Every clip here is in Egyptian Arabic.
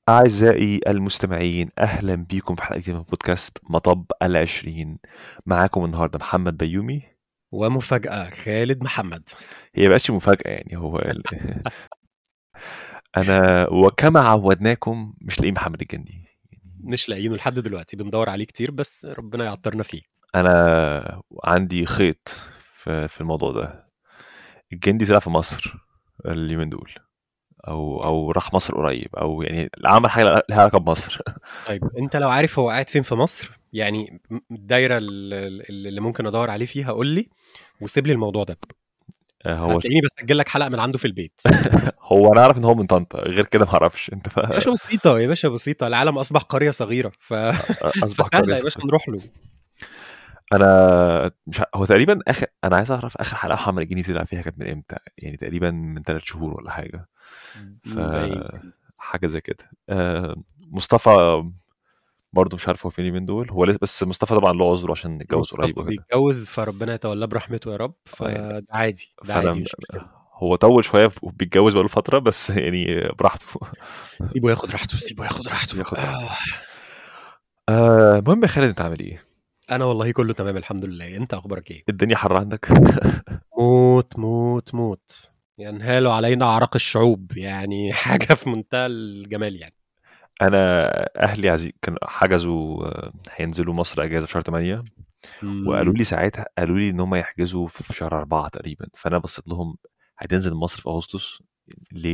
أعزائي المستمعين أهلا بيكم في حلقة جديدة من بودكاست مطب العشرين معاكم النهاردة محمد بيومي ومفاجأة خالد محمد هي بقتش مفاجأة يعني هو ال... أنا وكما عودناكم مش لاقيين محمد الجندي مش لاقيينه لحد دلوقتي بندور عليه كتير بس ربنا يعطرنا فيه أنا عندي خيط في, في الموضوع ده الجندي طلع في مصر اليومين دول او او راح مصر قريب او يعني عمل حاجه لها علاقه بمصر طيب انت لو عارف هو قاعد فين في مصر يعني الدايره اللي ممكن ادور عليه فيها قول لي وسيب لي الموضوع ده آه، هو هتلاقيني بسجل لك حلقه من عنده في البيت هو انا عارف ان هو من طنطا غير كده ما اعرفش انت ف... يا باشا بسيطه يا باشا بسيطه العالم اصبح قريه صغيره ف اصبح قريه يا باشا نروح له انا مش ع... هو تقريبا اخر انا عايز اعرف اخر حلقه محمد الجني طلع فيها كانت من امتى يعني تقريبا من ثلاث شهور ولا حاجه ف حاجه زي كده آه، مصطفى برضه مش عارف هو فين من دول هو لسه بس مصطفى طبعا له عذره عشان اتجوز قريب وكده بيتجوز فربنا يتولاه برحمته يا رب آه، فده عادي ده عادي مش هو طول شويه وبيتجوز بقاله فتره بس يعني براحته سيبه ياخد راحته سيبه ياخد راحته ياخد راحته آه. المهم يا خالد انت عامل ايه؟ انا والله كله تمام الحمد لله انت اخبارك ايه الدنيا حر عندك موت موت موت ينهال علينا اعراق الشعوب يعني حاجه في منتهى الجمال يعني انا اهلي عزيز كانوا حجزوا هينزلوا مصر اجازه في شهر 8 وقالوا لي ساعتها قالوا لي ان هم يحجزوا في شهر 4 تقريبا فانا بصيت لهم هتنزل مصر في اغسطس ليه؟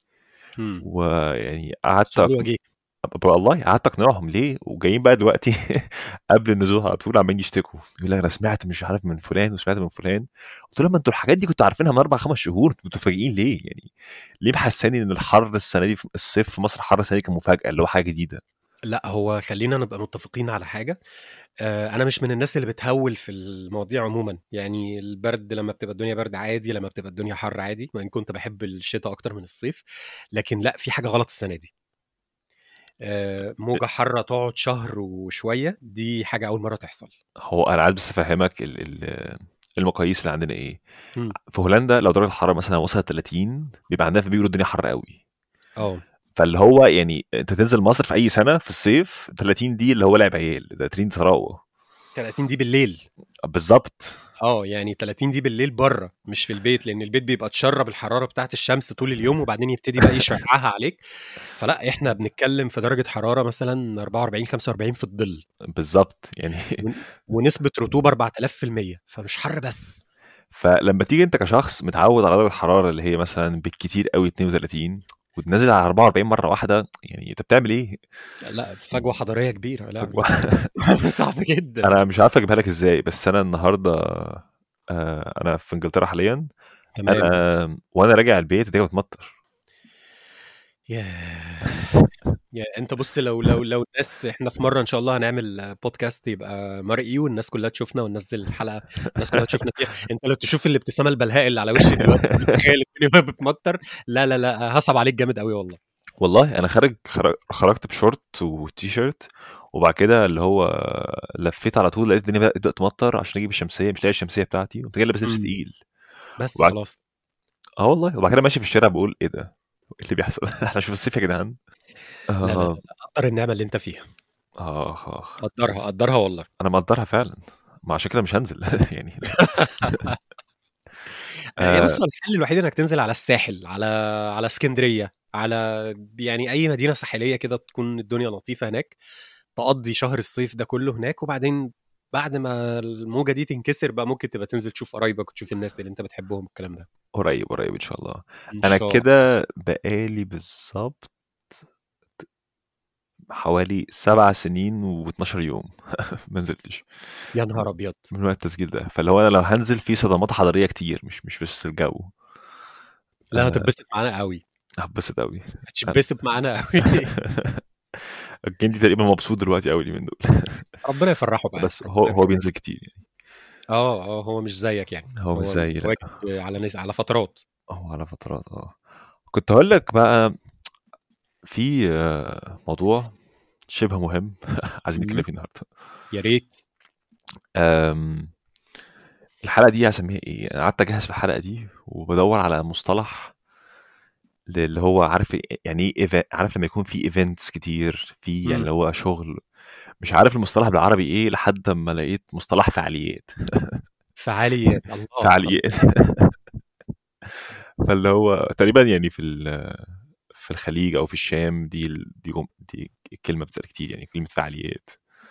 ويعني قعدت والله قعدت اقنعهم ليه وجايين بقى دلوقتي قبل النزول على طول عمالين يشتكوا يقول لك انا سمعت مش عارف من فلان وسمعت من فلان قلت لهم انتوا الحاجات دي كنتوا عارفينها من اربع خمس شهور انتوا متفاجئين ليه يعني ليه محساني ان الحر السنه دي الصيف في مصر حر السنه دي كان مفاجاه اللي هو حاجه جديده لا هو خلينا نبقى متفقين على حاجه آه، انا مش من الناس اللي بتهول في المواضيع عموما يعني البرد لما بتبقى الدنيا برد عادي لما بتبقى الدنيا حر عادي وان كنت بحب الشتاء اكتر من الصيف لكن لا في حاجه غلط السنه دي آه، موجة حارة تقعد شهر وشوية دي حاجة أول مرة تحصل هو أنا عايز بس أفهمك المقاييس اللي عندنا إيه م. في هولندا لو درجة الحرارة مثلا وصلت 30 بيبقى عندنا في بيقولوا الدنيا حر قوي اه فاللي هو يعني انت تنزل مصر في اي سنه في الصيف 30 دي اللي هو لعب عيال ده 30 ثراوه 30 دي بالليل بالظبط اه يعني 30 دي بالليل بره مش في البيت لان البيت بيبقى اتشرب الحراره بتاعت الشمس طول اليوم وبعدين يبتدي بقى يشعها عليك فلا احنا بنتكلم في درجه حراره مثلا 44 45 في الظل بالظبط يعني ونسبه رطوبه 4000% فمش حر بس فلما تيجي انت كشخص متعود على درجه حراره اللي هي مثلا بالكتير قوي 32 وتنزل على 44 مره واحده يعني انت بتعمل ايه؟ لا فجوه حضاريه كبيره لا فجوة. صعب جدا انا مش عارف اجيبها لك ازاي بس انا النهارده آه انا في انجلترا حاليا تمام انا وانا راجع البيت الدنيا بتمطر ياه يعني انت بص لو لو لو الناس احنا في مره ان شاء الله هنعمل بودكاست يبقى مرئي والناس كلها تشوفنا وننزل الحلقه الناس كلها تشوفنا فيها انت لو تشوف الابتسامه البلهاء اللي على وشي دلوقتي تخيل الدنيا بتمطر لا لا لا هصعب عليك جامد قوي والله والله انا خارج خرجت بشورت وتي شيرت وبعد كده اللي هو لفيت على طول لقيت الدنيا بدات تمطر عشان اجيب الشمسيه مش لاقي الشمسيه بتاعتي قمت جاي لابس لبس تقيل بس وبعد... خلاص اه والله وبعد كده ماشي في الشارع بقول ايه ده؟ ايه اللي بيحصل؟ احنا في الصيف يا جدعان لا لا لا قدر النعمه اللي انت فيها اخ اخ قدرها قدرها والله انا مقدرها فعلا ما عشان كده مش هنزل يعني يعني بص الحل الوحيد انك تنزل على الساحل على على اسكندريه على يعني اي مدينه ساحليه كده تكون الدنيا لطيفه هناك تقضي شهر الصيف ده كله هناك وبعدين بعد ما الموجه دي تنكسر بقى ممكن تبقى تنزل تشوف قرايبك وتشوف الناس اللي انت بتحبهم الكلام ده قريب قريب ان شاء الله إن انا كده بقالي بالظبط حوالي سبع سنين و12 يوم ما نزلتش يا نهار ابيض من وقت التسجيل ده فاللي هو انا لو هنزل في صدمات حضاريه كتير مش مش بس الجو لا هتتبسط معانا قوي هتبسط قوي هتتبسط معانا قوي الجندي تقريبا مبسوط دلوقتي قوي من دول ربنا يفرحه بقى بس هو هو بينزل كتير يعني اه اه هو مش زيك يعني هو مش زيي على ناس على فترات هو على فترات اه كنت هقول لك بقى في موضوع شبه مهم عايزين نتكلم فيه النهارده يا ريت الحلقه دي هسميها ايه انا قعدت اجهز في الحلقه دي وبدور على مصطلح اللي هو عارف يعني ايه إيفا- عارف لما يكون في ايفنتس كتير في يعني مم. اللي هو شغل مش عارف المصطلح بالعربي ايه لحد ما لقيت مصطلح فعاليات فعاليات الله فعاليات فاللي هو تقريبا يعني في ال- في الخليج او في الشام دي ال- دي جم- دي الكلمه بتسال كتير يعني كلمه فعاليات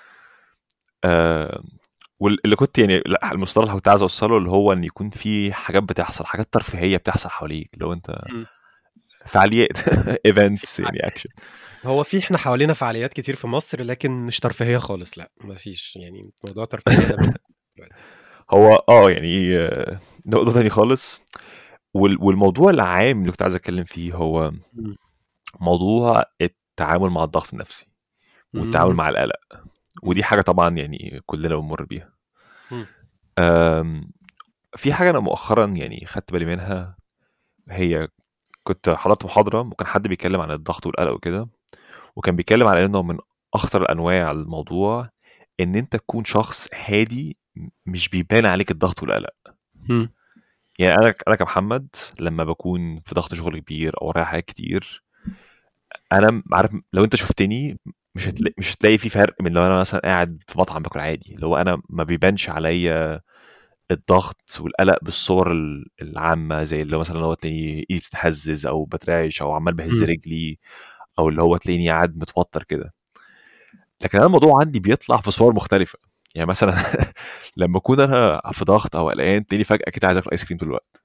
آه واللي كنت يعني لا، المصطلح اللي كنت عايز اوصله اللي هو ان يكون في حاجات بتحصل حاجات ترفيهيه بتحصل حواليك اللي هو انت مم. فعاليات ايفنتس يعني اكشن هو في احنا حوالينا فعاليات كتير في مصر لكن مش ترفيهيه خالص لا مفيش يعني موضوع ترفيهيه ده مش دلوقتي هو اه يعني آه، ده موضوع تاني خالص وال- والموضوع العام اللي كنت عايز اتكلم فيه هو مم. موضوع التعامل مع الضغط النفسي والتعامل مم. مع القلق ودي حاجه طبعا يعني كلنا بنمر بيها مم. أم، في حاجه انا مؤخرا يعني خدت بالي منها هي كنت حضرت محاضره وكان حد بيتكلم عن الضغط والقلق وكده وكان بيتكلم على انه من اخطر انواع الموضوع ان انت تكون شخص هادي مش بيبان عليك الضغط والقلق مم. يعني انا انا كمحمد لما بكون في ضغط شغل كبير او ورايا حاجات كتير انا عارف لو انت شفتني مش هتلاقي مش هتلاقي في فرق من لو انا مثلا قاعد في مطعم باكل عادي اللي هو انا ما بيبانش عليا الضغط والقلق بالصور ال- العامه زي اللي هو مثلا لو تلاقيني ايدي بتتهزز او بترعش او عمال بهز مم. رجلي او اللي هو تلاقيني قاعد متوتر كده لكن انا الموضوع عندي بيطلع في صور مختلفه يعني مثلا لما اكون انا في ضغط او قلقان تلاقيني فجاه كده عايز اكل ايس كريم طول الوقت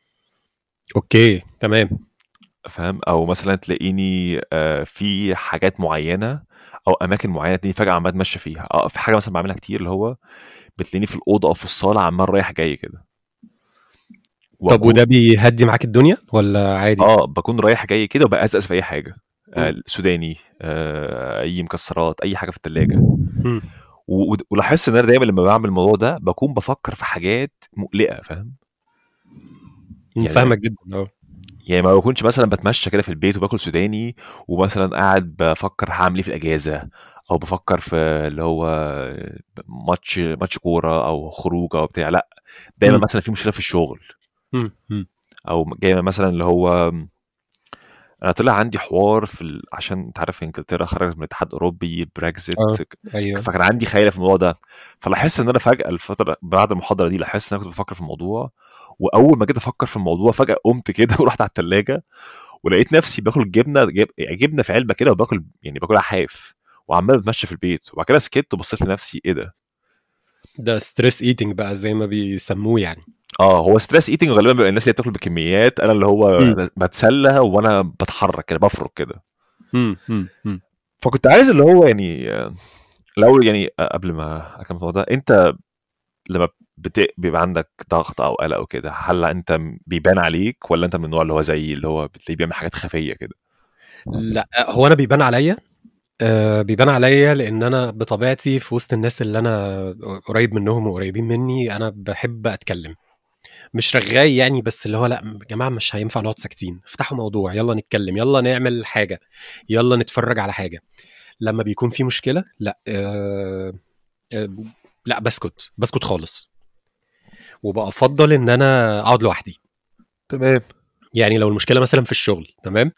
اوكي تمام فاهم او مثلا تلاقيني آه، في حاجات معينه او اماكن معينه تلاقيني فجاه عمال اتمشى فيها اه في حاجه مثلا بعملها كتير اللي هو بتلاقيني في الاوضه او في الصاله عمال رايح جاي كده طب وأكون- وده بيهدي معاك الدنيا ولا عادي اه بكون رايح جاي كده وبأزأز في اي حاجه آه مم. سوداني آه اي مكسرات اي حاجه في الثلاجه مم. ولاحظت ان انا دايما لما بعمل الموضوع ده بكون بفكر في حاجات مقلقه فاهم يعني- فاهمك جدا اه يعني ما بكونش مثلا بتمشى كده في البيت وباكل سوداني ومثلا قاعد بفكر هعمل ايه في الاجازه او بفكر في اللي هو ماتش ماتش كوره او خروج او بتاع لا دايما مم. مثلا في مشكله في الشغل مم. مم. او جاي مثلا اللي هو انا طلع عندي حوار في ال... عشان انت عارف انجلترا خرجت من الاتحاد الاوروبي بريكزيت اه ايوه فكان عندي خيله في الموضوع ده فلاحظت ان انا فجاه الفتره بعد المحاضره دي لاحظت ان انا كنت بفكر في الموضوع واول ما جيت افكر في الموضوع فجاه قمت كده ورحت على الثلاجه ولقيت نفسي باكل جبنه جب... يعني جبنه في علبه كده وباكل يعني باكلها حاف وعمال بتمشى في البيت وبعد كده سكت وبصيت لنفسي ايه ده ده ستريس ايتنج بقى زي ما بيسموه يعني اه هو ستريس ايتنج غالبا بيبقى الناس اللي بتاكل بكميات انا اللي هو مم. بتسلى وانا بتحرك كده بفرك كده مم. مم. مم. فكنت عايز اللي هو يعني آه، الاول يعني آه، قبل ما اكمل الموضوع ده انت لما بت... بيبقى عندك ضغط او قلق او كده هل انت بيبان عليك ولا انت من النوع اللي هو زي اللي هو بتلاقيه بيعمل حاجات خفيه كده لا هو انا بيبان عليا آه بيبان عليا لان انا بطبيعتي في وسط الناس اللي انا قريب منهم وقريبين مني انا بحب اتكلم مش رغاي يعني بس اللي هو لا يا جماعه مش هينفع نقعد ساكتين افتحوا موضوع يلا نتكلم يلا نعمل حاجه يلا نتفرج على حاجه لما بيكون في مشكله لا آه آه لا بسكت بسكت خالص وبفضل ان انا اقعد لوحدي تمام يعني لو المشكله مثلا في الشغل تمام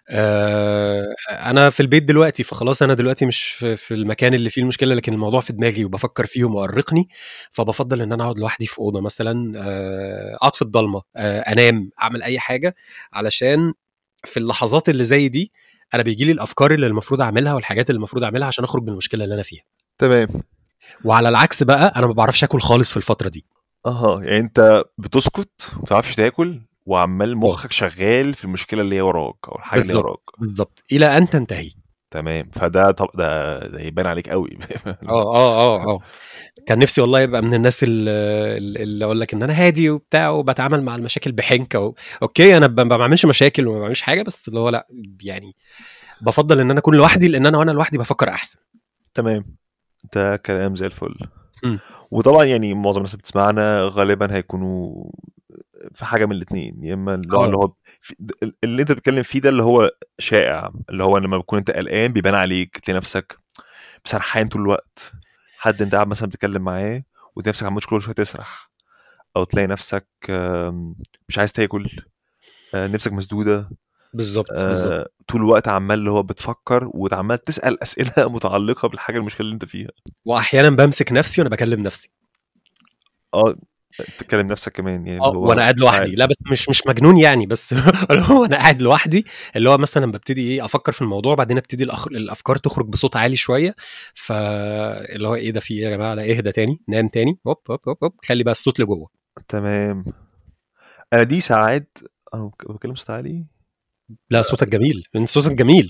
آه انا في البيت دلوقتي فخلاص انا دلوقتي مش في, في المكان اللي فيه المشكله لكن الموضوع في دماغي وبفكر فيه ومؤرقني فبفضل ان انا اقعد لوحدي في اوضه مثلا آه، اقعد في الضلمه آه، انام اعمل اي حاجه علشان في اللحظات اللي زي دي انا بيجي لي الافكار اللي المفروض اعملها والحاجات اللي المفروض اعملها عشان اخرج من المشكله اللي انا فيها تمام وعلى العكس بقى انا ما بعرفش اكل خالص في الفتره دي اها يعني انت بتسكت ما بتعرفش تاكل وعمال مخك شغال في المشكله اللي هي وراك او الحاجه اللي هي بالظبط وراك بالظبط الى ان تنتهي تمام فده طب ده ده يبان عليك قوي اه اه اه اه كان نفسي والله يبقى من الناس اللي, اللي اقول لك ان انا هادي وبتاع وبتعامل مع المشاكل بحنكه و... اوكي انا ب- ما بعملش مشاكل وما بعملش حاجه بس اللي هو لا يعني بفضل ان انا اكون لوحدي لان انا وانا لوحدي بفكر احسن تمام ده كلام زي الفل مم. وطبعا يعني معظم الناس اللي بتسمعنا غالبا هيكونوا في حاجه من الاثنين يا اما النوع آه. اللي هو في اللي انت بتتكلم فيه ده اللي هو شائع اللي هو لما بتكون انت قلقان بيبان عليك تلاقي نفسك سرحان طول الوقت حد انت قاعد مثلا بتتكلم معاه وتلاقي نفسك عمال كل شويه تسرح او تلاقي نفسك آم، مش عايز تاكل آه، نفسك مسدوده بالظبط بالظبط آه طول الوقت عمال اللي هو بتفكر وعمال تسال اسئله متعلقه بالحاجه المشكله اللي انت فيها واحيانا بمسك نفسي وانا بكلم نفسي اه تكلم نفسك كمان يعني اه اللي هو وانا قاعد مش لوحدي عارف لا بس مش مش مجنون يعني بس اللي هو انا قاعد لوحدي اللي هو مثلا ببتدي ايه افكر في الموضوع بعدين ابتدي الأخ... الافكار تخرج بصوت عالي شويه فاللي هو ايه ده في ايه يا جماعه لا اهدى تاني نام تاني هوب هوب هوب هوب خلي بقى الصوت لجوه تمام انا دي ساعات اه بكلم صوت عالي لا صوتك جميل انت صوتك جميل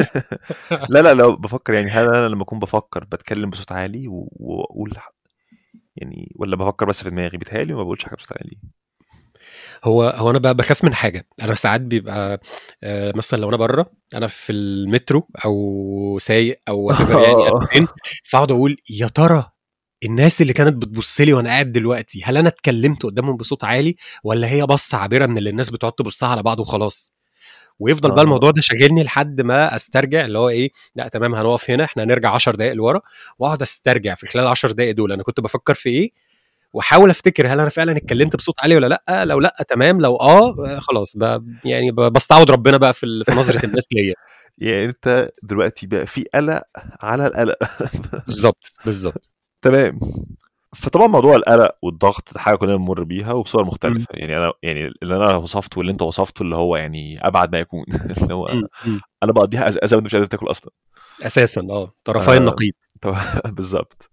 لا لا لو بفكر يعني هل انا لما اكون بفكر بتكلم بصوت عالي و- واقول يعني ولا بفكر بس في دماغي بيتهيألي ما بقولش حاجه بصوت عالي هو هو انا ب- بخاف من حاجه انا ساعات بيبقى آه، مثلا لو انا بره انا في المترو او سايق او whatever يعني انا فين فاقعد اقول يا ترى الناس اللي كانت بتبص لي وانا قاعد دلوقتي هل انا اتكلمت قدامهم بصوت عالي ولا هي بصه عابره من اللي الناس بتقعد تبصها على بعض وخلاص ويفضل بقى اه الموضوع ده شاغلني لحد ما استرجع اللي هو ايه لا تمام هنقف هنا احنا هنرجع 10 دقائق لورا واقعد استرجع في خلال 10 دقائق دول انا كنت بفكر في ايه واحاول افتكر هل انا فعلا اتكلمت بصوت عالي ولا لا لو لا تمام لو اه آه، خلاص ب... يعني ب... بستعوض ربنا بقى في, ال... في نظره الناس ليا يعني انت دلوقتي بقى في قلق على القلق بالظبط بالظبط تمام فطبعا موضوع القلق والضغط ده حاجه كلنا بنمر بيها وبصور مم. مختلفه يعني انا يعني اللي انا وصفته واللي انت وصفته اللي هو يعني ابعد ما يكون اللي هو مم. مم. انا بقضيها ازازه وانت مش قادر تاكل اصلا اساسا اه طرفي آه النقيض طب بالظبط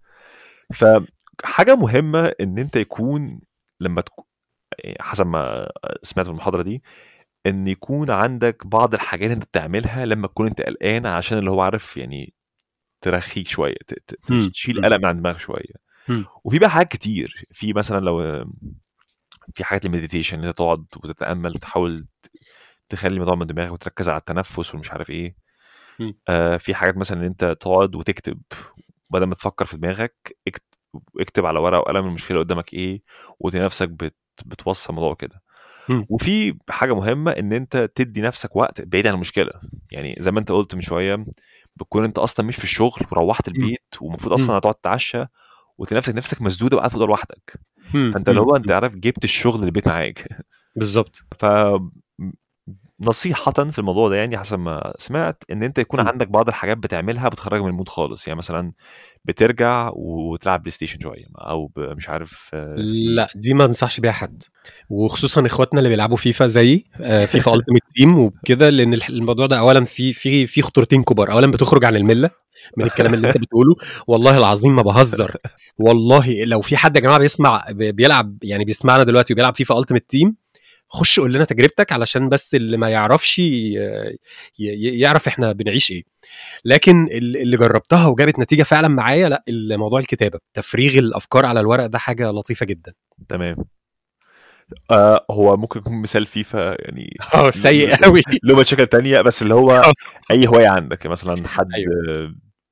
فحاجه مهمه ان انت يكون لما تكون حسب ما سمعت من المحاضره دي ان يكون عندك بعض الحاجات انت بتعملها لما تكون انت قلقان عشان اللي هو عارف يعني ترخيك شويه ت- ت- مم. تشيل مم. قلق من عن دماغك شويه مم. وفي بقى حاجات كتير في مثلا لو في حاجات المديتيشن ان انت تقعد وتتامل وتحاول ت- تخلي الموضوع من دماغك وتركز على التنفس والمش عارف ايه مم. آه في حاجات مثلا ان انت تقعد وتكتب بدل ما تفكر في دماغك اكت- اكتب على ورقه وقلم المشكله قدامك ايه وتلاقي نفسك بت بتوصل الموضوع كده مم. وفي حاجه مهمه ان انت تدي نفسك وقت بعيد عن المشكله يعني زي ما انت قلت من شويه بتكون انت اصلا مش في الشغل وروحت مم. البيت ومفروض مم. اصلا هتقعد تتعشى وتلاقي نفسك نفسك مسدوده وقاعد في الأوضة لوحدك مم. فانت اللي مم. هو انت عارف جبت الشغل للبيت معاك بالظبط ف نصيحة في الموضوع ده يعني حسب ما سمعت ان انت يكون مم. عندك بعض الحاجات بتعملها بتخرجك من المود خالص يعني مثلا بترجع وتلعب بلاي ستيشن شوية او ب- مش عارف آه، في لا دي ما انصحش بيها حد وخصوصا اخواتنا اللي بيلعبوا فيفا زيي آه، فيفا التيمت تيم وكده لان الح- الموضوع ده اولا في في في خطورتين كبار اولا بتخرج عن المله من الكلام اللي انت بتقوله والله العظيم ما بهزر والله لو في حد يا جماعه بيسمع بي- بيلعب يعني بيسمعنا دلوقتي وبيلعب فيفا التيمت تيم خش قول لنا تجربتك علشان بس اللي ما يعرفش ي- ي- يعرف احنا بنعيش ايه لكن ال- اللي جربتها وجابت نتيجه فعلا معايا لا الموضوع الكتابه تفريغ الافكار على الورق ده حاجه لطيفه جدا تمام آه هو ممكن يكون مثال فيفا يعني اه سيء قوي له مشاكل تانية بس اللي هو اي هواية عندك مثلا حد ايوه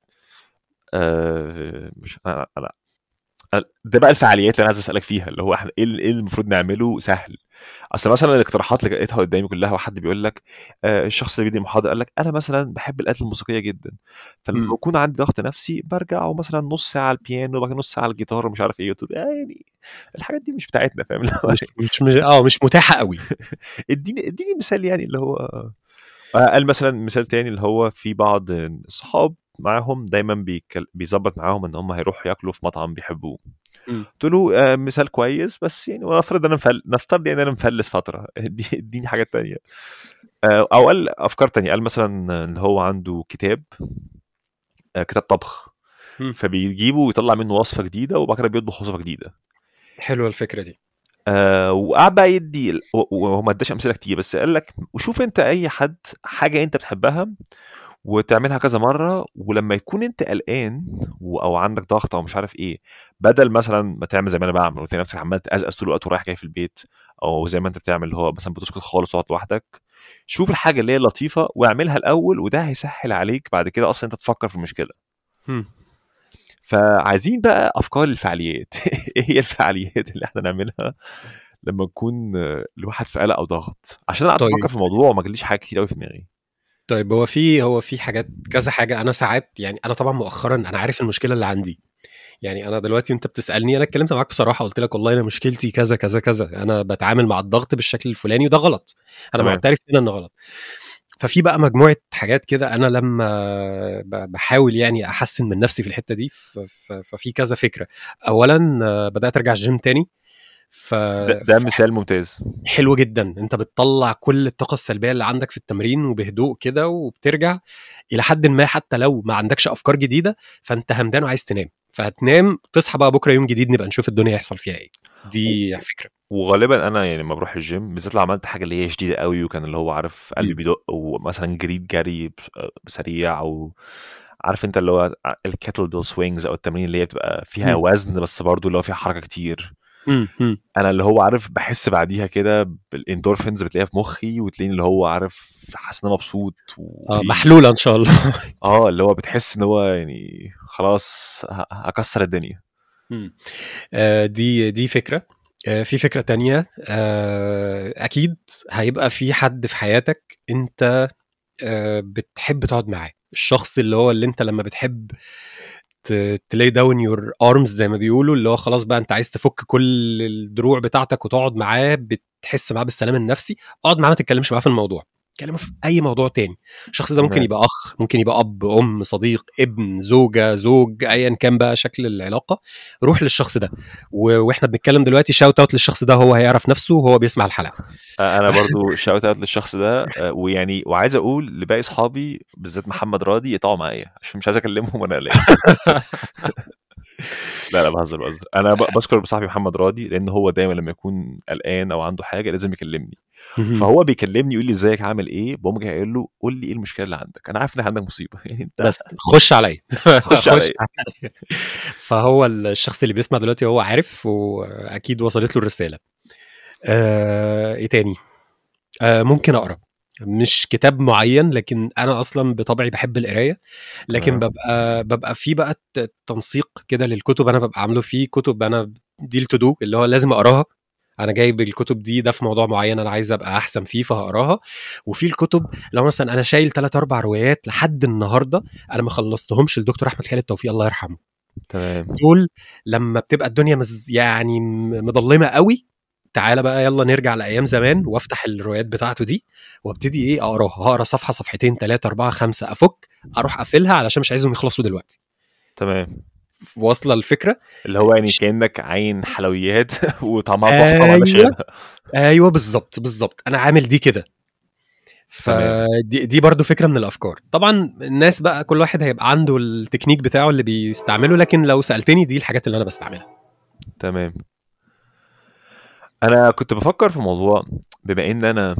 آه مش انا لا ده بقى الفعاليات اللي انا عايز اسالك فيها اللي هو احنا ايه اللي إيه اللي المفروض نعمله سهل اصل مثلا الاقتراحات اللي لقيتها قدامي كلها واحد بيقول لك آه الشخص اللي بيدي المحاضره قال لك انا مثلا بحب الالات الموسيقيه جدا فلما مم. بكون عندي ضغط نفسي برجع مثلا نص ساعه على البيانو وبعد كده نص ساعه على الجيتار ومش عارف ايه قلت له آه يعني الحاجات دي مش بتاعتنا فاهم اللي هو مش مش مش اه مش متاحه قوي اديني اديني مثال يعني اللي هو آه، قال مثلا مثال تاني اللي هو في بعض الصحاب معاهم دايما بيكل... بيظبط معاهم ان هم هيروحوا ياكلوا في مطعم بيحبوه مم. قلت له آه، مثال كويس بس يعني ونفترض انا مفل... نفترض يعني انا مفلس فتره ادي- اديني حاجات تانية آه، او قال افكار تانية قال مثلا ان هو عنده كتاب آه، كتاب طبخ مم. فبيجيبه ويطلع منه وصفه جديده وبعد كده بيطبخ وصفه جديده حلوه الفكره دي آه وقعد بقى يدي ال- و- وهو ما اداش امثله كتير بس قال لك وشوف انت اي حد حاجه انت بتحبها وتعملها كذا مره ولما يكون انت قلقان و- او عندك ضغط او مش عارف ايه بدل مثلا ما تعمل زي ما انا بعمل وتلاقي نفسك عمال تقزقز طول الوقت ورايح جاي في البيت او زي ما انت بتعمل اللي هو مثلا بتسكت خالص وتقعد لوحدك شوف الحاجه اللي هي لطيفه واعملها الاول وده هيسهل عليك بعد كده اصلا انت تفكر في المشكله مم. فعايزين بقى افكار الفعاليات ايه هي الفعاليات اللي احنا نعملها لما نكون آه، الواحد في قلق او ضغط عشان انا قعدت طيب افكر في الموضوع وما جاليش حاجه كتير قوي في دماغي طيب هو في هو في حاجات كذا حاجه انا ساعات يعني انا طبعا مؤخرا انا عارف المشكله اللي عندي يعني انا دلوقتي انت بتسالني انا اتكلمت معاك بصراحه قلت لك والله انا مشكلتي كذا كذا كذا انا بتعامل مع الضغط بالشكل الفلاني وده غلط انا تمام. معترف هنا انه غلط ففي بقى مجموعه حاجات كده انا لما ب- بحاول يعني احسن من نفسي في الحته دي ف- ف- ففي كذا فكره اولا آه، بدات ارجع الجيم تاني ف ده, ده مثال ممتاز حلو جدا انت بتطلع كل الطاقه السلبيه اللي عندك في التمرين وبهدوء كده وبترجع الى حد ما حتى لو ما عندكش افكار جديده فانت همدان وعايز تنام فهتنام تصحى بقى بكره يوم جديد نبقى نشوف الدنيا هيحصل فيها ايه دي فكره وغالبا انا يعني لما بروح الجيم بالذات لو عملت حاجه اللي هي شديده قوي وكان اللي هو عارف قلبي مم. بيدق ومثلا جريت جري بس- سريع او عارف انت اللي هو الكاتل بيل سوينجز او التمارين اللي هي بتبقى فيها مم. وزن بس برضو اللي هو فيها حركه كتير مم. مم. انا اللي هو عارف بحس بعديها كده بالاندورفينز بتلاقيها في مخي وتلاقيني اللي هو عارف حاسس ان انا مبسوط اه وفي محلوله ان شاء الله اه اللي هو بتحس ان هو يعني خلاص ه- هكسر الدنيا مم. آه، دي دي فكره آه، في فكره تانية آه، اكيد هيبقى في حد في حياتك انت آه، بتحب تقعد معاه الشخص اللي هو اللي انت لما بتحب تلاي داون يور ارمز زي ما بيقولوا اللي هو خلاص بقى انت عايز تفك كل الدروع بتاعتك وتقعد معاه بتحس معاه بالسلام النفسي اقعد معاه ما تتكلمش معاه في الموضوع كلمه في اي موضوع تاني الشخص ده ممكن تمام. يبقى اخ ممكن يبقى اب ام صديق ابن زوجه زوج ايا كان بقى شكل العلاقه روح للشخص ده و... واحنا بنتكلم دلوقتي شاوت اوت للشخص ده هو هيعرف نفسه وهو بيسمع الحلقه آه، انا برضو شاوت اوت للشخص ده آه، ويعني وعايز اقول لباقي اصحابي بالذات محمد راضي يقطعوا معايا عشان مش عايز اكلمهم وانا قلقان لا لا بهزر بهزر انا ب- بشكر بصاحبي محمد راضي لان هو دايما لما يكون قلقان او عنده حاجه لازم يكلمني فهو بيكلمني يقول لي ازيك عامل ايه بقوم جاي قايل له قول لي ايه المشكله اللي عندك انا عارف ان عندك مصيبه يعني انت بس خش عليا خش عليا. فهو الشخص اللي بيسمع دلوقتي هو عارف واكيد وصلت له الرساله آه، ايه تاني آه، ممكن اقرا مش كتاب معين لكن انا اصلا بطبعي بحب القرايه لكن تمام. ببقى ببقى في بقى ت- تنسيق كده للكتب انا ببقى عامله فيه كتب انا دي التو دو اللي هو لازم اقراها انا جايب الكتب دي ده في موضوع معين انا عايز ابقى احسن فيه فهقراها وفي الكتب لو مثلا انا شايل ثلاث اربع روايات لحد النهارده انا ما خلصتهمش لدكتور احمد خالد توفيق الله يرحمه تمام دول لما بتبقى الدنيا مز يعني م- مظلمه قوي تعالى بقى يلا نرجع لايام زمان وافتح الروايات بتاعته دي وابتدي ايه اقراها هقرا صفحه صفحتين ثلاثه اربعه خمسه افك اروح اقفلها علشان مش عايزهم يخلصوا دلوقتي تمام واصله الفكره اللي هو يعني كانك عين حلويات وطعمها تحفه أيوة. وانا شايلها ايوه بالظبط بالظبط انا عامل دي كده تمام. فدي دي برضو فكره من الافكار طبعا الناس بقى كل واحد هيبقى عنده التكنيك بتاعه اللي بيستعمله لكن لو سالتني دي الحاجات اللي انا بستعملها تمام انا كنت بفكر في موضوع بما ان انا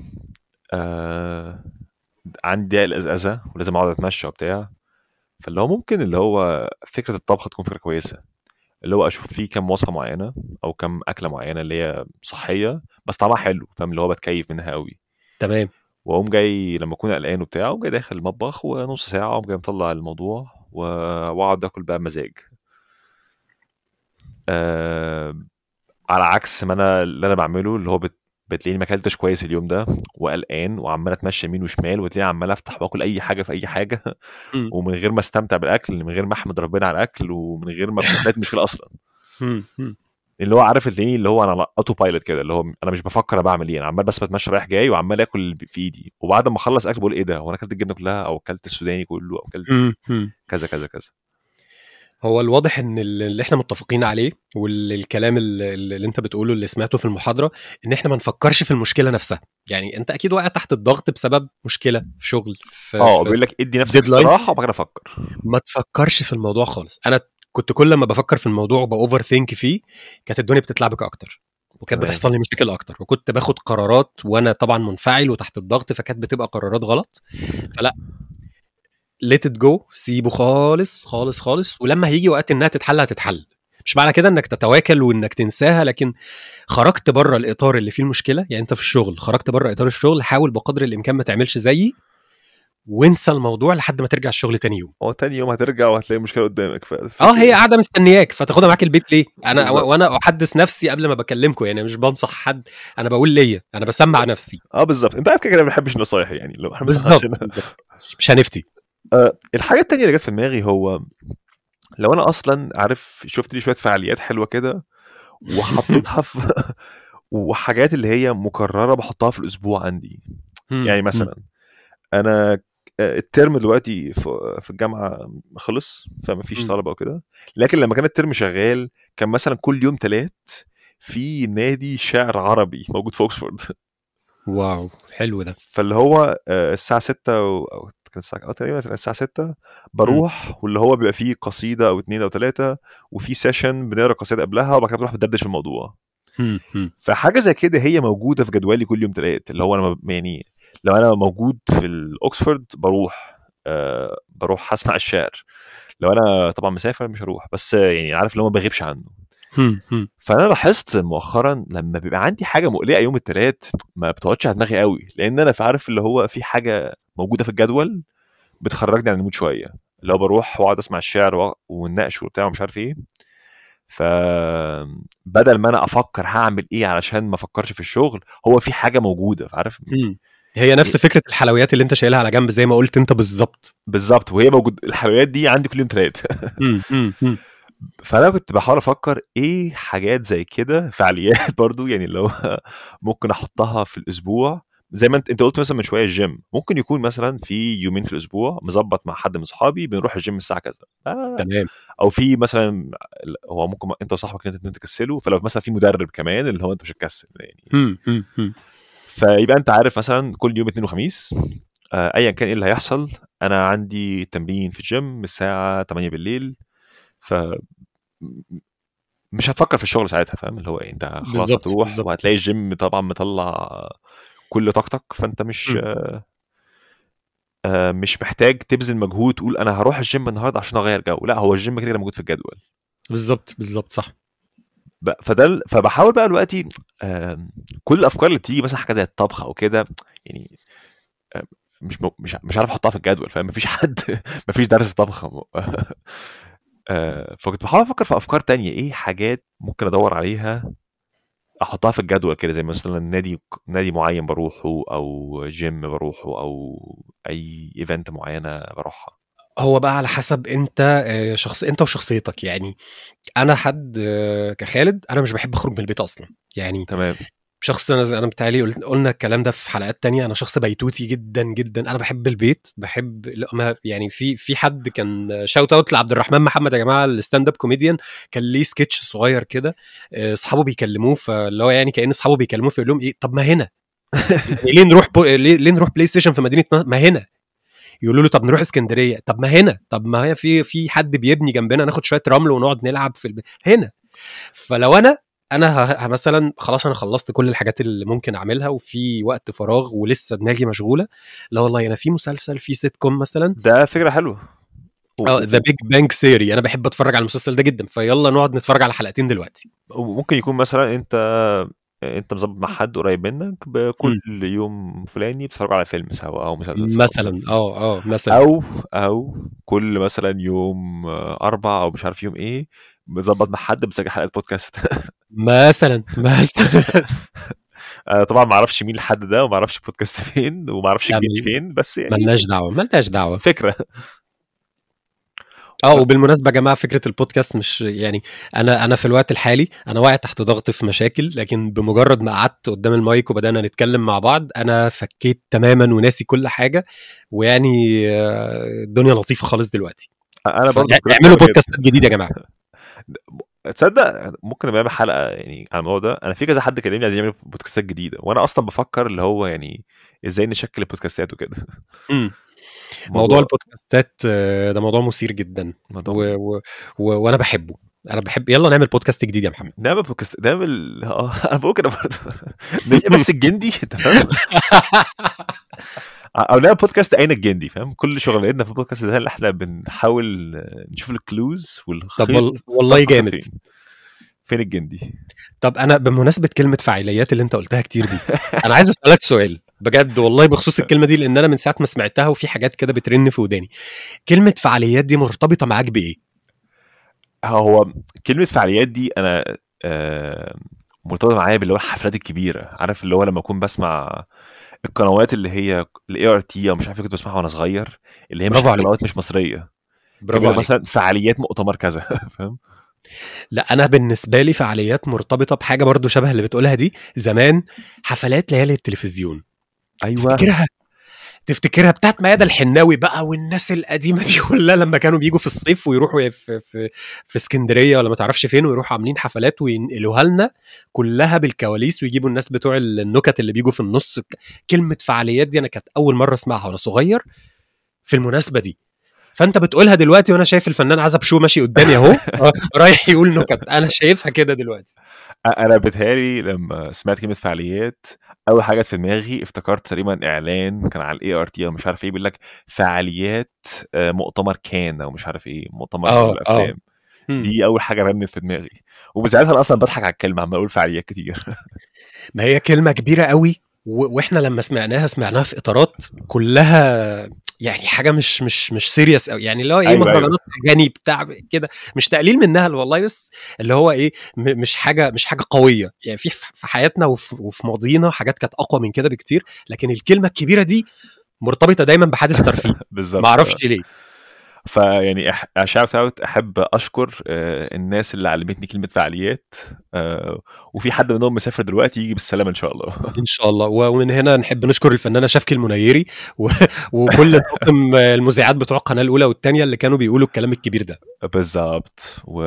آه عندي داء الازازه ولازم اقعد اتمشى وبتاع فاللي هو ممكن اللي هو فكره الطبخ تكون فكره كويسه اللي هو اشوف فيه كام وصفه معينه او كام اكله معينه اللي هي صحيه بس طعمها حلو فاهم اللي هو بتكيف منها قوي تمام واقوم جاي لما اكون قلقان وبتاع اقوم جاي داخل المطبخ ونص ساعه اقوم جاي مطلع الموضوع و- واقعد اكل بقى بمزاج آه على عكس ما انا اللي انا بعمله اللي هو بت... بتلاقيني ما اكلتش كويس اليوم ده وقلقان وعمال اتمشى يمين وشمال وتلاقيني عمال افتح واكل اي حاجه في اي حاجه مم. ومن غير ما استمتع بالاكل من غير ما احمد ربنا على الاكل ومن غير ما اكون بقت مشكله اصلا مم. مم. اللي هو عارف تلاقيني اللي هو انا على اوتو بايلوت كده اللي هو انا مش بفكر انا بعمل ايه انا عمال بس بتمشى رايح جاي وعمال اكل اللي في ايدي وبعد ما اخلص اكل بقول ايه ده هو انا اكلت الجبنه كلها او اكلت السوداني كله او اكلت مم. مم. كذا كذا كذا هو الواضح ان اللي احنا متفقين عليه والكلام اللي, اللي انت بتقوله اللي سمعته في المحاضره ان احنا ما نفكرش في المشكله نفسها يعني انت اكيد واقع تحت الضغط بسبب مشكله في شغل في اه في- بيقول لك ادي نفسك deadline. استراحه وبعد كده افكر ما تفكرش في الموضوع خالص انا كنت كل ما بفكر في الموضوع وباوفر ثينك فيه كانت الدنيا بتتلعبك اكتر وكانت تمام. بتحصل لي مشاكل اكتر وكنت باخد قرارات وانا طبعا منفعل وتحت الضغط فكانت بتبقى قرارات غلط فلا let it go سيبه خالص خالص خالص ولما هيجي وقت انها تتحل هتتحل مش معنى كده انك تتواكل وانك تنساها لكن خرجت بره الاطار اللي فيه المشكله يعني انت في الشغل خرجت بره اطار الشغل حاول بقدر الامكان ما تعملش زيي وانسى الموضوع لحد ما ترجع الشغل تاني يوم هو تاني يوم هترجع وهتلاقي مشكله قدامك ف... اه هي قاعده مستنياك فتاخدها معاك البيت ليه انا بالظبط. وانا احدث نفسي قبل ما بكلمكم يعني مش بنصح حد انا بقول ليا انا بسمع نفسي اه بالظبط انت عارف كده كده ما بنحبش النصايح يعني لو احنا بنصح بالظبط نفسنا. بالظبط. مش هنفتي آه الحاجه التانيه اللي جت في دماغي هو لو انا اصلا عارف شفت لي شويه فعاليات حلوه كده وحطيتها في وحاجات اللي هي مكرره بحطها في الاسبوع عندي مم. يعني مم. مثلا انا الترم دلوقتي في في الجامعه خلص فما فيش مم. طلبه وكده لكن لما كان الترم شغال كان مثلا كل يوم تلات في نادي شعر عربي موجود في اوكسفورد واو حلو ده فاللي هو آه، الساعه 6 و... أو كان الساعه اه تقريبا كان الساعه 6 بروح واللي هو بيبقى فيه قصيده او اتنين او تلاته وفي سيشن بنقرا قصيده قبلها وبعد كده بنروح ندردش في الموضوع مم. مم. فحاجه زي كده هي موجوده في جدولي كل يوم تلات اللي هو انا ب- يعني لو انا موجود في الاوكسفورد بروح آه بروح اسمع الشعر لو انا طبعا مسافر مش هروح بس آه، يعني عارف اللي هو ما بغيبش عنه مم. مم. فانا لاحظت مؤخرا لما بيبقى عندي حاجه مقلقه يوم التلات ما بتقعدش على دماغي قوي لان انا عارف اللي هو في حاجه موجوده في الجدول بتخرجني عن المود شويه اللي هو بروح واقعد اسمع الشعر وأ- ونناقش وبتاع ومش عارف ايه فبدل ما انا افكر هعمل ايه علشان ما افكرش في الشغل هو في حاجه موجوده عارف مم. هي نفس فكره الحلويات اللي انت شايلها على جنب زي ما قلت انت بالظبط بالظبط وهي موجود الحلويات دي عندي كل يوم تلات مم. مم. مم. فانا كنت بحاول افكر ايه حاجات زي كده فعاليات برضو يعني اللي هو ممكن احطها في الاسبوع زي ما انت انت قلت مثلا من شويه الجيم ممكن يكون مثلا في يومين في الاسبوع مظبط مع حد من صحابي بنروح الجيم الساعه كذا آه، تمام او في مثلا هو ممكن انت وصاحبك انت انتوا تكسلوا فلو مثلا في مدرب كمان اللي هو انت مش هتكسل يعني مم. مم. مم. فيبقى انت عارف مثلا كل يوم اثنين وخميس آه، ايا كان ايه اللي هيحصل انا عندي تمرين في الجيم الساعه 8 بالليل ف مش هتفكر في الشغل ساعتها فاهم اللي هو إيه، انت خلاص بالظبط، هتروح بالظبط. وهتلاقي الجيم طبعا مطلع كل طاقتك فانت مش مم. آه، آه، مش محتاج تبذل مجهود تقول انا هروح الجيم النهارده عشان اغير جو لا هو الجيم كده كده موجود في الجدول بالظبط بالظبط صح ب- فده ال- فبحاول بقى دلوقتي آم، كل الافكار اللي بتيجي مثلا حاجه زي الطبخ او كده يعني آم، مش م- مش مش عارف احطها في الجدول فاهم مفيش حد مفيش درس طبخ آه، فكنت بحاول افكر في افكار تانية ايه حاجات ممكن ادور عليها احطها في الجدول كده زي مثلا نادي نادي معين بروحه او جيم بروحه او اي ايفنت معينه بروحها هو بقى على حسب انت آه، شخص انت وشخصيتك يعني انا حد آه، كخالد انا مش بحب اخرج من البيت اصلا يعني تمام شخص انا انا بتهيألي قلت- قلنا الكلام ده في حلقات تانية انا شخص بيتوتي جدا جدا انا بحب البيت بحب لا ما يعني في في حد كان شاوت اوت لعبد الرحمن محمد يا جماعه الستاند اب كوميديان كان ليه سكتش صغير كده آه، اصحابه بيكلموه فاللي هو يعني كان اصحابه بيكلموه فيقول لهم ايه طب ما هنا يعني ليه نروح بو... ليه, ليه نروح بلاي ستيشن في مدينه ن- ما هنا يقولوا له طب نروح اسكندريه طب ما هنا طب ما هي في في حد بيبني جنبنا ناخد شويه رمل ونقعد نلعب في الب... هنا فلو انا انا ه... ه- مثلا خلاص انا خلصت كل الحاجات اللي ممكن اعملها وفي وقت فراغ ولسه دماغي مشغوله لا والله انا في مسلسل في سيت كوم مثلا ده فكره حلوه و- اه ذا بيج بانك سيري انا بحب اتفرج على المسلسل ده جدا فيلا نقعد نتفرج على حلقتين دلوقتي وممكن يكون مثلا انت انت مظبط مع حد قريب منك بكل يوم فلاني بتتفرجوا على فيلم سوا او مسلسل سوا مثلا اه اه مثلا او او كل مثلا يوم آه، اربع او مش عارف يوم ايه بظبط مع حد بسجل حلقه بودكاست مثلا مثلا انا طبعا ما اعرفش مين الحد ده وما اعرفش بودكاست فين وما اعرفش لا، الجدي مل- فين بس يعني ملناش دعوه ملناش دعوه فكره اه وبالمناسبه يا جماعه فكره البودكاست مش يعني انا انا في الوقت الحالي انا واقع تحت ضغط في مشاكل لكن بمجرد ما قعدت قدام المايك وبدانا نتكلم مع بعض انا فكيت تماما وناسي كل حاجه ويعني آه، الدنيا لطيفه خالص دلوقتي انا برضه فا- كنت اعملوا كده. بودكاستات جديده يا جماعه تصدق ممكن نعمل حلقه يعني على الموضوع ده انا في كذا حد كلمني عايز يعمل بودكاستات جديده وانا اصلا بفكر اللي هو يعني ازاي نشكل البودكاستات وكده مم. موضوع البودكاستات آه، ده موضوع مثير جدا موضوع و... و... و... وانا بحبه انا بحب يلا نعمل بودكاست جديد يا محمد نعمل بودكاست نعمل اه انا بقول كده برضه نبقى بس الجندي انت فاهم او نعمل بودكاست اين الجندي فاهم كل شغلتنا في البودكاست ده اللي احنا بنحاول نشوف الكلوز طب والخيط وال... والله طب جامد فين فين الجندي طب انا بمناسبه كلمه فعاليات اللي انت قلتها كتير دي انا عايز اسالك سؤال بجد والله بخصوص الكلمه دي لان انا من ساعه ما سمعتها وفي حاجات كده بترن في وداني كلمه فعاليات دي مرتبطه معاك بايه هو كلمه فعاليات دي انا آه، مرتبطه معايا باللي هو الحفلات الكبيره عارف اللي هو لما اكون بسمع القنوات اللي هي الاي ار تي او مش عارف إيه كنت بسمعها وانا صغير اللي هي مش برافو عليك. قنوات مش مصريه برافو كده عليك مثلا فعاليات مؤتمر كذا فاهم لا انا بالنسبه لي فعاليات مرتبطه بحاجه برضو شبه اللي بتقولها دي زمان حفلات ليالي التلفزيون ايوه تفتكرها تفتكرها بتاعت ميادة الحناوي بقى والناس القديمه دي كلها لما كانوا بيجوا في الصيف ويروحوا في في في اسكندريه ولا ما تعرفش فين ويروحوا عاملين حفلات وينقلوها لنا كلها بالكواليس ويجيبوا الناس بتوع النكت اللي بيجوا في النص كلمه فعاليات دي انا كانت اول مره اسمعها وانا صغير في المناسبه دي فانت بتقولها دلوقتي وانا شايف الفنان عزب شو ماشي قدامي اهو آه، رايح يقول نكت انا شايفها كده دلوقتي انا بتهيألي لما سمعت كلمه فعاليات اول حاجه جت في دماغي افتكرت تقريبا اعلان كان على الاي ار تي او مش عارف ايه بيقول لك فعاليات آه، مؤتمر كان او مش عارف ايه مؤتمر اه اه الافلام مم. دي اول حاجه رنت في دماغي ومن ساعتها انا اصلا بضحك على الكلمه عمال اقول فعاليات كتير ما هي كلمة كبيرة قوي و- واحنا لما سمعناها سمعناها في اطارات كلها يعني حاجة مش مش مش سيريس قوي يعني اللي هو ايه ايوه ايوه مهرجانات اغاني بتاع كده مش تقليل منها والله بس اللي هو ايه م- مش حاجة مش حاجة قوية يعني في في حياتنا وفي, وفي ماضينا حاجات كانت اقوى من كده بكتير لكن الكلمة الكبيرة دي مرتبطة دايما بحادث ترفيه بالظبط ما آه. اعرفش ليه فيعني شاوت اوت احب اشكر آه، الناس اللي علمتني كلمه فعاليات آه، وفي حد منهم مسافر دلوقتي يجي بالسلامه ان شاء الله ان شاء الله ومن هنا نحب نشكر الفنانه شفكي المنيري و... وكل طاقم المذيعات بتوع القناه الاولى والثانيه اللي كانوا بيقولوا الكلام الكبير ده بالظبط و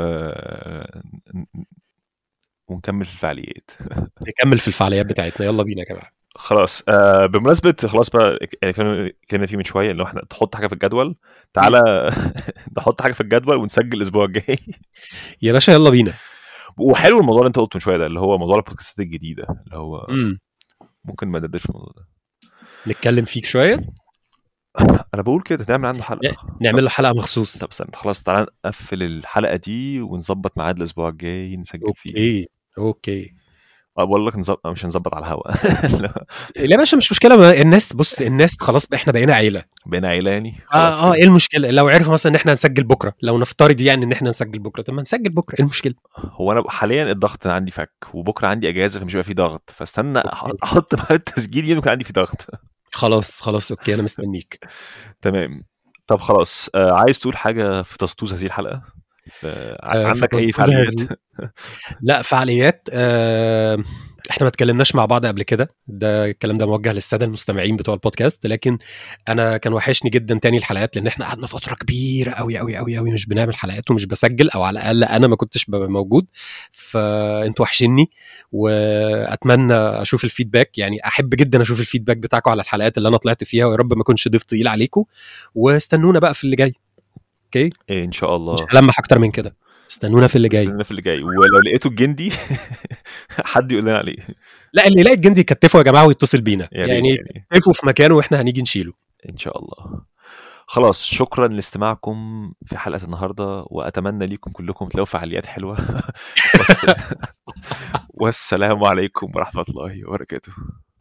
ونكمل في الفعاليات نكمل في الفعاليات بتاعتنا يلا بينا يا جماعه خلاص آه بمناسبة خلاص بقى يعني كنا اتكلمنا فيه من شوية اللي هو احنا تحط حاجة في الجدول تعالى نحط حاجة في الجدول ونسجل الأسبوع الجاي يا باشا يلا بينا وحلو الموضوع اللي أنت قلته من شوية ده اللي هو موضوع البودكاستات الجديدة اللي هو امم ممكن ما ندردش في الموضوع ده نتكلم فيك شويه أنا بقول كده نعمل عنه حلقة نعمل له حلقه مخصوص طب استنى خلاص تعالى نقفل الحلقة دي ونظبط ميعاد الأسبوع الجاي نسجل فيه اوكي اوكي أه، بقول لك نظبط مش هنظبط على الهوا لا، لا يا باشا مش مشكله ما الناس بص الناس خلاص احنا بقينا عيله بقينا عيلة يعني خلاص اه اه كده. ايه المشكله لو عرفوا مثلا ان احنا هنسجل بكره لو نفترض يعني ان احنا نسجل بكره طب ما نسجل بكره ايه المشكله هو انا حاليا الضغط عندي فك وبكره عندي اجازه فمش هيبقى في ضغط فاستنى أح- احط بقى التسجيل يوم يكون عندي في ضغط خلاص خلاص اوكي انا مستنيك تمام طب خلاص آه عايز تقول حاجه في تسطوز هذه الحلقه ف... آه، في عندك اي تسطوز فعاليات هذه- لا فعاليات آه احنا ما اتكلمناش مع بعض قبل كده ده الكلام ده موجه للساده المستمعين بتوع البودكاست لكن انا كان وحشني جدا تاني الحلقات لان احنا قعدنا فتره كبيره قوي قوي قوي قوي مش بنعمل حلقات ومش بسجل او على الاقل انا ما كنتش ببقى موجود فانتوا وحشني واتمنى اشوف الفيدباك يعني احب جدا اشوف الفيدباك بتاعكم على الحلقات اللي انا طلعت فيها ويا رب ما اكونش ضيف تقيل عليكم واستنونا بقى في اللي جاي اوكي إيه ان شاء الله مش هلمح اكتر من كده استنونا في اللي جاي استنى في اللي جاي ولو لقيته الجندي حد يقول لنا عليه لا اللي يلاقي الجندي يكتفه يا جماعه ويتصل بينا يا ريت يعني يعني يكتفوا في مكانه واحنا هنيجي نشيله ان شاء الله خلاص شكرا لاستماعكم في حلقه النهارده واتمنى ليكم كلكم تلاقوا فعاليات حلوه والسلام عليكم ورحمه الله وبركاته